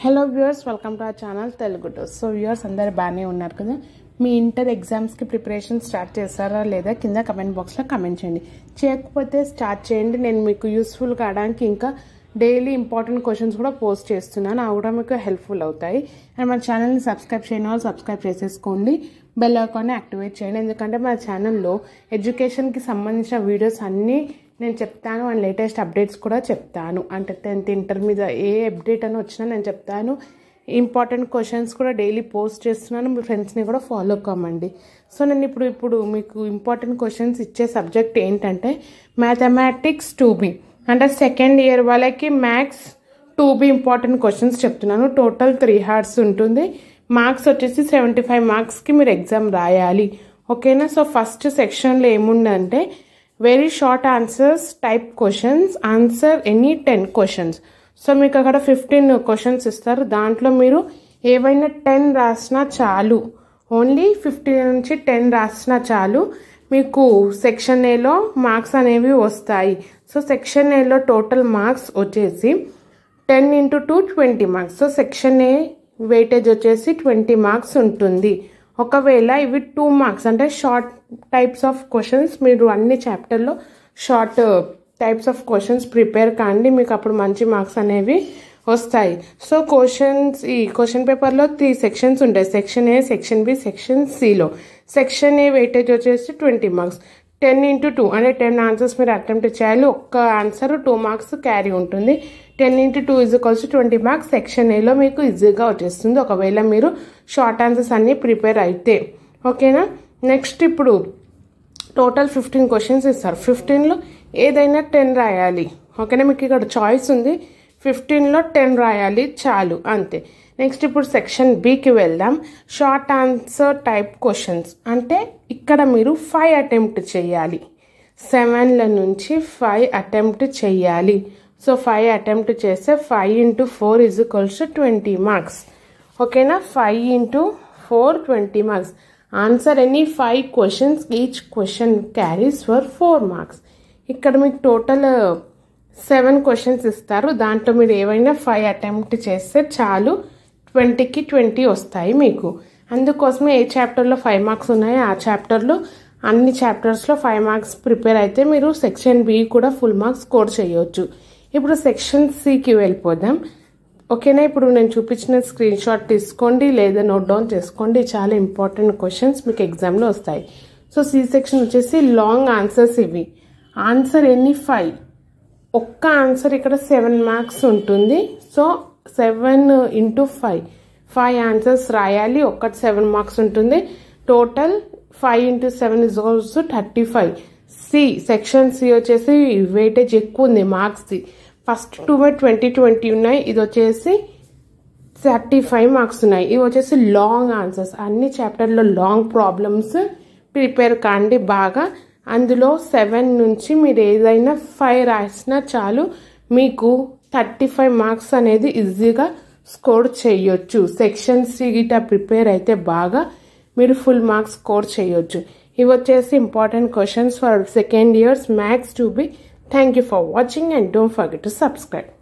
hello viewers welcome to our channel Telugu టోస్ so viewers అందరు బాగానే ఉన్నారు కదా మీ ఇంటర్ ఎగ్జామ్స్కి ప్రిపరేషన్ స్టార్ట్ చేస్తారా లేదా కింద కమెంట్ బాక్స్లో కమెంట్ చేయండి చేయకపోతే స్టార్ట్ చేయండి నేను మీకు యూస్ఫుల్ కావడానికి ఇంకా డైలీ ఇంపార్టెంట్ క్వశ్చన్స్ కూడా పోస్ట్ చేస్తున్నాను అవి కూడా మీకు హెల్ప్ఫుల్ అవుతాయి అండ్ మన ఛానల్ని సబ్స్క్రైబ్ చేయని వాళ్ళు సబ్స్క్రైబ్ చేసేసుకోండి బెల్ ఐకాన్ని యాక్టివేట్ చేయండి ఎందుకంటే మన ఛానల్లో ఎడ్యుకేషన్కి సంబంధించిన వీడియోస్ అన్నీ నేను చెప్తాను అండ్ లేటెస్ట్ అప్డేట్స్ కూడా చెప్తాను అంటే టెన్త్ ఇంటర్ మీద ఏ అప్డేట్ అని వచ్చినా నేను చెప్తాను ఇంపార్టెంట్ క్వశ్చన్స్ కూడా డైలీ పోస్ట్ చేస్తున్నాను మీ ఫ్రెండ్స్ని కూడా ఫాలో కమ్మండి సో నేను ఇప్పుడు ఇప్పుడు మీకు ఇంపార్టెంట్ క్వశ్చన్స్ ఇచ్చే సబ్జెక్ట్ ఏంటంటే మ్యాథమెటిక్స్ టూ బి అంటే సెకండ్ ఇయర్ వాళ్ళకి maths two B important questions చెప్తున్నాను టోటల్ త్రీ హార్స్ ఉంటుంది మార్క్స్ వచ్చేసి సెవెంటీ ఫైవ్ మార్క్స్కి మీరు ఎగ్జామ్ రాయాలి ఓకేనా సో ఫస్ట్ సెక్షన్లో ఏముందంటే very short answers type questions answer any ten questions so మీకు అక్కడ ఫిఫ్టీన్ క్వశ్చన్స్ ఇస్తారు దాంట్లో మీరు ఏవైనా టెన్ రాసినా చాలు ఓన్లీ ఫిఫ్టీన్ నుంచి టెన్ రాసినా చాలు మీకు సెక్షన్ ఏలో మార్క్స్ అనేవి వస్తాయి సో సెక్షన్ ఏలో టోటల్ మార్క్స్ వచ్చేసి ten into two twenty marks so section A weightage వచ్చేసి ట్వంటీ మార్క్స్ ఉంటుంది ఒకవేళ ఇవి టూ మార్క్స్ అంటే షార్ట్ టైప్స్ ఆఫ్ క్వశ్చన్స్ మీరు అన్ని చాప్టర్లో short types of questions prepare కాండి మీకు అప్పుడు మంచి మార్క్స్ అనేవి వస్తాయి సో క్వశ్చన్స్ ఈ క్వశ్చన్ పేపర్లో త్రీ సెక్షన్స్ ఉంటాయి section A section B section సిలో సెక్షన్ ఏ వెయిటేజ్ వచ్చేసి twenty marks ten into two అంటే టెన్ ఆన్సర్స్ మీరు అటెంప్ట్ చేయాలి ఒక్క ఆన్సర్ టూ మార్క్స్ క్యారీ ఉంటుంది ten into two is equals twenty marks section ఏలో మీకు ఈజీగా వచ్చేస్తుంది ఒకవేళ మీరు షార్ట్ ఆన్సర్స్ అన్నీ ప్రిపేర్ అయితే ఓకేనా నెక్స్ట్ ఇప్పుడు టోటల్ ఫిఫ్టీన్ క్వశ్చన్స్ ఇస్తారు ఫిఫ్టీన్లో ఏదైనా టెన్ రాయాలి ఓకేనా మీకు ఇక్కడ చాయిస్ ఉంది ఫిఫ్టీన్లో టెన్ రాయాలి చాలు అంతే నెక్స్ట్ ఇప్పుడు సెక్షన్ బికి వెళ్దాం షార్ట్ ఆన్సర్ టైప్ క్వశ్చన్స్ అంటే ఇక్కడ మీరు ఫైవ్ అటెంప్ట్ చేయాలి సెవెన్ల నుంచి ఫైవ్ అటెంప్ట్ చేయాలి సో ఫైవ్ అటెంప్ట్ చేస్తే five into four is equals to twenty marks ఓకేనా five into four twenty marks answer any five questions each question carries for four marks ఇక్కడ మీకు టోటల్ సెవెన్ క్వశ్చన్స్ ఇస్తారు దాంట్లో మీరు ఏవైనా five attempt చేస్తే చాలు ట్వంటీకి ట్వంటీ వస్తాయి మీకు అందుకోసమే ఏ చాప్టర్లో ఫైవ్ మార్క్స్ ఉన్నాయో ఆ చాప్టర్లో అన్ని చాప్టర్స్లో ఫైవ్ మార్క్స్ ప్రిపేర్ అయితే మీరు సెక్షన్ బి కూడా ఫుల్ మార్క్స్ స్కోర్ చేయొచ్చు ఇప్పుడు సెక్షన్ సికి వెళ్ళిపోదాం ఓకేనా ఇప్పుడు నేను చూపించిన స్క్రీన్ షాట్ తీసుకోండి లేదా నోట్ డౌన్ చేసుకోండి చాలా ఇంపార్టెంట్ క్వశ్చన్స్ మీకు ఎగ్జామ్లో వస్తాయి సో సి సెక్షన్ వచ్చేసి లాంగ్ ఆన్సర్స్ ఇవి ఆన్సర్ ఎన్ని ఫైవ్ ఒక్క ఆన్సర్ ఇక్కడ సెవెన్ మార్క్స్ ఉంటుంది so seven into five five answers రాయాలి ఒక్కటి సెవెన్ మార్క్స్ ఉంటుంది total five into seven is also thirty five C section C వచ్చేసి వెయిటేజ్ ఎక్కువ ఉంది మార్క్స్ది first two by twenty twenty ఉన్నాయి ఇది వచ్చేసి థర్టీ ఫైవ్ మార్క్స్ ఉన్నాయి ఇవి వచ్చేసి లాంగ్ ఆన్సర్స్ అన్ని చాప్టర్లో లాంగ్ ప్రాబ్లమ్స్ ప్రిపేర్ కాండి బాగా అందులో సెవెన్ నుంచి మీరు ఏదైనా ఫైవ్ రాసినా చాలు మీకు థర్టీ ఫైవ్ మార్క్స్ అనేది ఈజీగా స్కోర్ చేయొచ్చు సెక్షన్ సి గిట ప్రిపేర్ అయితే బాగా మీరు ఫుల్ మార్క్స్ స్కోర్ చేయొచ్చు ఇవి వచ్చేసి important questions for second years maths two B thank you for watching and don't forget to subscribe